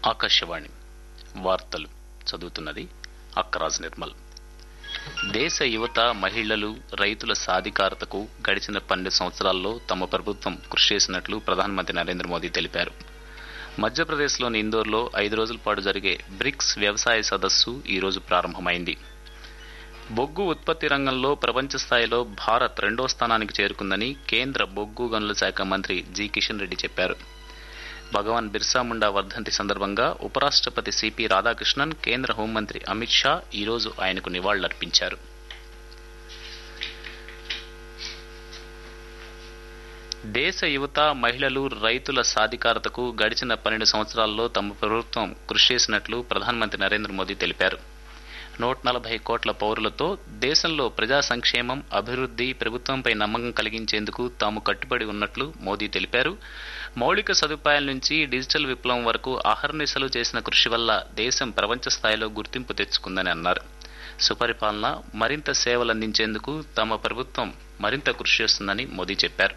ఆకాశవాణి వార్తలు చదువుతున్నది అక్కరాజ్ నిర్మల్ దేశ యువత మహిళలు రైతుల సాధికారతకు గడిచిన పన్నెండు సంవత్సరాల్లో తమ ప్రభుత్వం కృషి చేసినట్లు ప్రధానమంత్రి నరేంద్ర మోదీ తెలిపారు మధ్యప్రదేశ్లోని ఇందోర్లో ఐదు రోజుల పాటు జరిగే బ్రిక్స్ వ్యవసాయ సదస్సు ఈ రోజు ప్రారంభమైంది బొగ్గు ఉత్పత్తి రంగంలో ప్రపంచ స్థాయిలో భారత్ రెండో స్థానానికి చేరుకుందని కేంద్ర బొగ్గు గనుల శాఖ మంత్రి జి కిషన్ రెడ్డి చెప్పారు భగవాన్ బిర్సా ముండా వర్ధంతి సందర్భంగా ఉపరాష్ట్రపతి సిపి రాధాకృష్ణన్ కేంద్ర హోంమంత్రి అమిత్ షా ఈరోజు ఆయనకు నివాళులర్పించారు దేశ యువత మహిళలు రైతుల సాధికారతకు గడిచిన పన్నెండు సంవత్సరాల్లో తమ ప్రభుత్వం కృషి చేసినట్లు ప్రధానమంత్రి నరేంద్ర మోదీ తెలిపారు నూట నలభై కోట్ల పౌరులతో దేశంలో ప్రజా సంక్షేమం అభివృద్ధి ప్రభుత్వంపై నమ్మకం కలిగించేందుకు తాము కట్టుబడి ఉన్నట్లు మోదీ తెలిపారు మౌలిక సదుపాయాల నుంచి డిజిటల్ విప్లవం వరకు అహర్నిశలు చేసిన కృషి వల్ల దేశం ప్రపంచ స్థాయిలో గుర్తింపు తెచ్చుకుందని అన్నారు సుపరిపాలన మరింత సేవలందించేందుకు తమ ప్రభుత్వం మరింత కృషి చేస్తుందని మోదీ చెప్పారు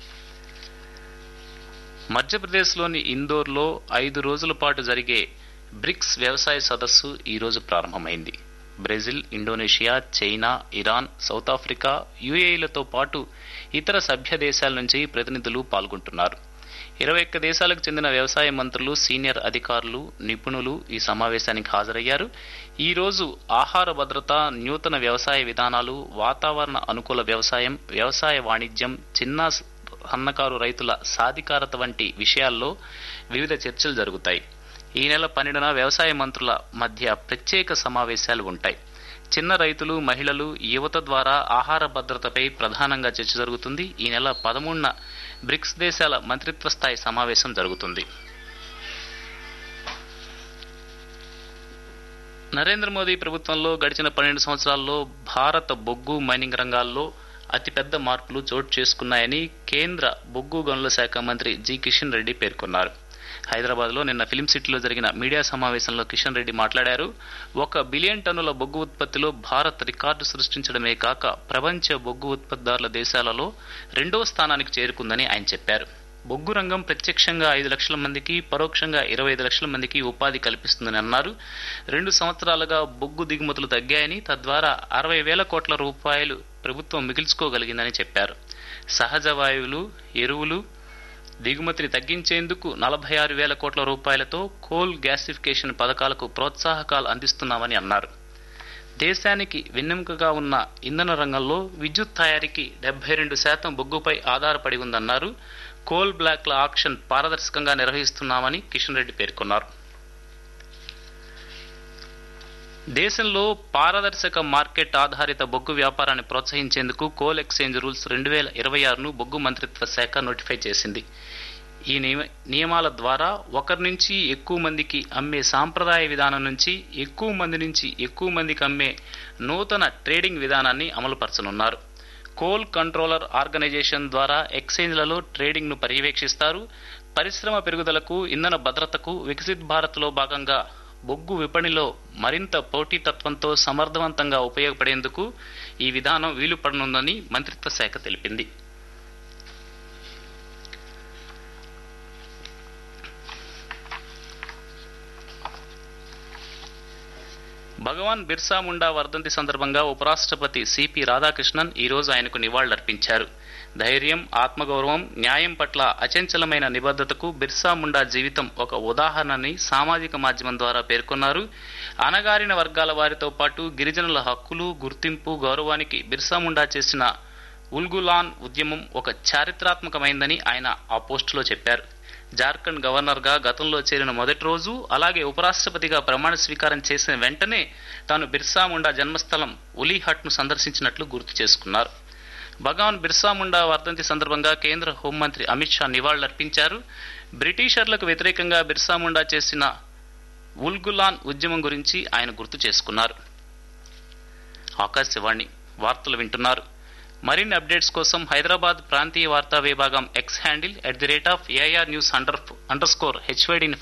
మధ్యప్రదేశ్లోని ఇందోర్లో ఐదు రోజుల పాటు జరిగే బ్రిక్స్ వ్యవసాయ సదస్సు ఈ రోజు ప్రారంభమైంది Brazil Indonesia China Iran South Africa యుఏఈలతో పాటు ఇతర సభ్య దేశాల నుంచి ప్రతినిధులు పాల్గొంటున్నారు ఇరవై ఒక్క దేశాలకు చెందిన వ్యవసాయ మంత్రులు సీనియర్ అధికారులు నిపుణులు ఈ సమావేశానికి హాజరయ్యారు ఈ రోజు ఆహార భద్రత నూతన వ్యవసాయ విధానాలు వాతావరణ అనుకూల వ్యవసాయం వ్యవసాయ వాణిజ్యం చిన్న సన్నకారు రైతుల సాధికారత వంటి విషయాల్లో వివిధ చర్చలు జరుగుతాయి ఈ నెల పన్నెండున వ్యవసాయ మంత్రుల మధ్య ప్రత్యేక సమావేశాలు ఉంటాయి చిన్న రైతులు మహిళలు యువత ద్వారా ఆహార భద్రతపై ప్రధానంగా చర్చ జరుగుతుంది ఈ నెల పదమూడున బ్రిక్స్ దేశాల మంత్రిత్వ స్థాయి సమావేశం జరుగుతుంది నరేంద్ర మోదీ ప్రభుత్వంలో గడిచిన పన్నెండు సంవత్సరాల్లో భారత బొగ్గు మైనింగ్ రంగాల్లో అతిపెద్ద మార్పులు చోటు చేసుకున్నాయని కేంద్ర బొగ్గు గనుల శాఖ మంత్రి జి కిషన్ రెడ్డి పేర్కొన్నారు హైదరాబాద్ లో నిన్న ఫిలిం సిటీలో జరిగిన మీడియా సమావేశంలో కిషన్ రెడ్డి మాట్లాడారు ఒక బిలియన్ టన్నుల బొగ్గు ఉత్పత్తిలో భారత్ రికార్డు సృష్టించడమే కాక ప్రపంచ బొగ్గు ఉత్పత్తిదారుల దేశాలలో రెండో స్థానానికి చేరుకుందని ఆయన చెప్పారు బొగ్గు రంగం ప్రత్యక్షంగా ఐదు లక్షల మందికి పరోక్షంగా ఇరవై ఐదు లక్షల మందికి ఉపాధి కల్పిస్తుందని అన్నారు రెండు సంవత్సరాలుగా బొగ్గు దిగుమతులు తగ్గాయని తద్వారా అరవై వేల కోట్ల రూపాయలు ప్రభుత్వం మిగిల్చుకోగలిగిందని చెప్పారు సహజ వాయువులు ఎరువులు దిగుమతిని తగ్గించేందుకు నలభై ఆరు వేల కోట్ల రూపాయలతో కోల్ గ్యాసిఫికేషన్ పథకాలకు ప్రోత్సాహకాలు అందిస్తున్నామని అన్నారు దేశానికి వెన్నెముకగా ఉన్న ఇంధన రంగంలో విద్యుత్ తయారీకి డెబ్బై రెండు శాతం బొగ్గుపై ఆధారపడి ఉందన్నారు కోల్ బ్లాక్ల ఆక్షన్ పారదర్శకంగా నిర్వహిస్తున్నామని కిషన్ రెడ్డి పేర్కొన్నారు దేశంలో పారదర్శక మార్కెట్ ఆధారిత బొగ్గు వ్యాపారాన్ని ప్రోత్సహించేందుకు కోల్ ఎక్స్చేంజ్ రూల్స్ రెండు వేల ఇరవై ఆరును బొగ్గు మంత్రిత్వ శాఖ నోటిఫై చేసింది ఈ నియమాల ద్వారా ఒకరి నుంచి ఎక్కువ మందికి అమ్మే సాంప్రదాయ విధానం నుంచి ఎక్కువ మంది నుంచి ఎక్కువ మందికి అమ్మే నూతన ట్రేడింగ్ విధానాన్ని అమలుపరచనున్నారు కోల్ కంట్రోలర్ ఆర్గనైజేషన్ ద్వారా ఎక్స్చేంజ్లలో ట్రేడింగ్ను పర్యవేక్షిస్తారు పరిశ్రమ పెరుగుదలకు ఇంధన భద్రతకు వికసిత్ భారత్లో భాగంగా బొగ్గు విపణిలో మరింత పోటీతత్వంతో సమర్థవంతంగా ఉపయోగపడేందుకు ఈ విధానం వీలుపడనుందని మంత్రిత్వ శాఖ తెలిపింది భగవాన్ బిర్సా ముండా వర్ధంతి సందర్భంగా ఉపరాష్ట్రపతి సిపి రాధాకృష్ణన్ ఈ రోజు ఆయనకు నివాళులర్పించారు ధైర్యం ఆత్మగౌరవం న్యాయం పట్ల అచంచలమైన నిబద్ధతకు బిర్సా ముండా జీవితం ఒక ఉదాహరణని సామాజిక మాధ్యమం ద్వారా పేర్కొన్నారు అనగారిన వర్గాల వారితో పాటు గిరిజనుల హక్కులు గుర్తింపు గౌరవానికి బిర్సా ముండా చేసిన ఉల్గులాన్ ఉద్యమం ఒక చారిత్రాత్మకమైందని ఆయన ఆ పోస్టులో చెప్పారు జార్ఖండ్ గవర్నర్ గా గతంలో చేరిన మొదటి రోజు అలాగే ఉపరాష్ట్రపతిగా ప్రమాణ స్వీకారం చేసిన వెంటనే తాను బిర్సా ముండా జన్మస్థలం ఉలీహట్ ను సందర్శించినట్లు గుర్తు చేసుకున్నారు భగవాన్ బిర్సా ముండా వర్ధంతి సందర్భంగా కేంద్ర హోంమంత్రి అమిత్ షా నివాళులర్పించారు బ్రిటిషర్లకు వ్యతిరేకంగా బిర్సా ముండా చేసిన ఉల్గులాన్ ఉద్యమం గురించి ఆయన గుర్తు చేసుకున్నారు ఆకాశవాణి వార్తలు వింటున్నారు మరిన్ని అప్డేట్స్ కోసం హైదరాబాద్ ప్రాంతీయ వార్తా విభాగం X handle at the rate of AR news under underscore హెచ్వైడిని